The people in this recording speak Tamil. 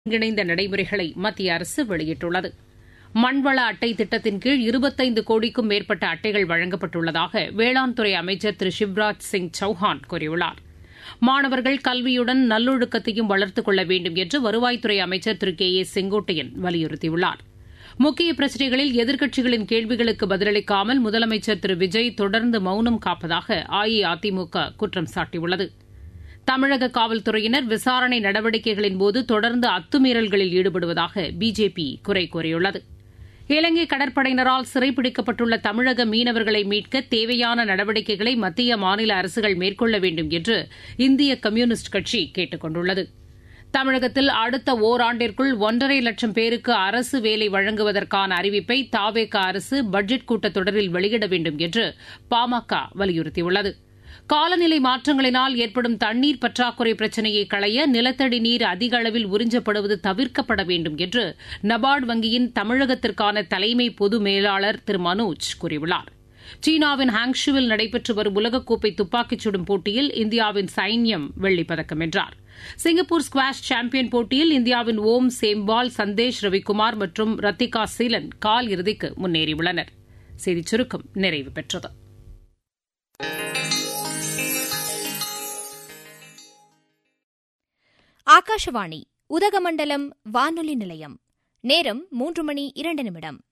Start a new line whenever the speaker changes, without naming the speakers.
ஒருங்கிணைந்த நடைமுறைகளை மத்திய அரசு வெளியிட்டுள்ளது மண்வள அட்டை திட்டத்தின் கீழ் இருபத்தைந்து கோடிக்கும் மேற்பட்ட அட்டைகள் வழங்கப்பட்டுள்ளதாக வேளாண் துறை அமைச்சர் திரு சிவராஜ் சிங் சௌஹான் கூறியுள்ளார் மாணவர்கள் கல்வியுடன் நல்லொழுக்கத்தையும் வளர்த்துக் கொள்ள வேண்டும் என்று வருவாய்த்துறை அமைச்சர் திரு கே ஏ செங்கோட்டையன் வலியுறுத்தியுள்ளார் முக்கிய பிரச்சினைகளில் எதிர்க்கட்சிகளின் கேள்விகளுக்கு பதிலளிக்காமல் முதலமைச்சர் திரு விஜய் தொடர்ந்து மௌனம் காப்பதாக அஇஅதிமுக குற்றம் சாட்டியுள்ளது தமிழக காவல்துறையினர் விசாரணை நடவடிக்கைகளின்போது தொடர்ந்து அத்துமீறல்களில் ஈடுபடுவதாக பிஜேபி குறை கூறியுள்ளது இலங்கை கடற்படையினரால் சிறைப்பிடிக்கப்பட்டுள்ள தமிழக மீனவர்களை மீட்க தேவையான நடவடிக்கைகளை மத்திய மாநில அரசுகள் மேற்கொள்ள வேண்டும் என்று இந்திய கம்யூனிஸ்ட் கட்சி கேட்டுக் கொண்டுள்ளது தமிழகத்தில் அடுத்த ஓராண்டிற்குள் ஒன்றரை லட்சம் பேருக்கு அரசு வேலை வழங்குவதற்கான அறிவிப்பை தாவேக அரசு பட்ஜெட் கூட்டத்தொடரில் வெளியிட வேண்டும் என்று பாமக வலியுறுத்தியுள்ளது காலநிலை மாற்றங்களினால் ஏற்படும் தண்ணீர் பற்றாக்குறை பிரச்சினையை களைய நிலத்தடி நீர் அதிக அளவில் உறிஞ்சப்படுவது தவிர்க்கப்பட வேண்டும் என்று நபார்டு வங்கியின் தமிழகத்திற்கான தலைமை பொது மேலாளர் திரு மனோஜ் கூறியுள்ளார் சீனாவின் ஹாங்ஷுவில் நடைபெற்று வரும் உலகக்கோப்பை துப்பாக்கிச் சுடும் போட்டியில் இந்தியாவின் சைன்யம் வெள்ளிப்பதக்கம் வென்றார் சிங்கப்பூர் ஸ்குவாஷ் சாம்பியன் போட்டியில் இந்தியாவின் ஓம் சேம்பால் சந்தேஷ் ரவிக்குமார் மற்றும் ரத்திகா சீலன் கால் இறுதிக்கு முன்னேறியுள்ளனர் செய்திச் சுருக்கம் நிறைவு பெற்றது
ஆகாஷவாணி உதகமண்டலம் வானொலி நிலையம் நேரம் மூன்று மணி இரண்டு நிமிடம்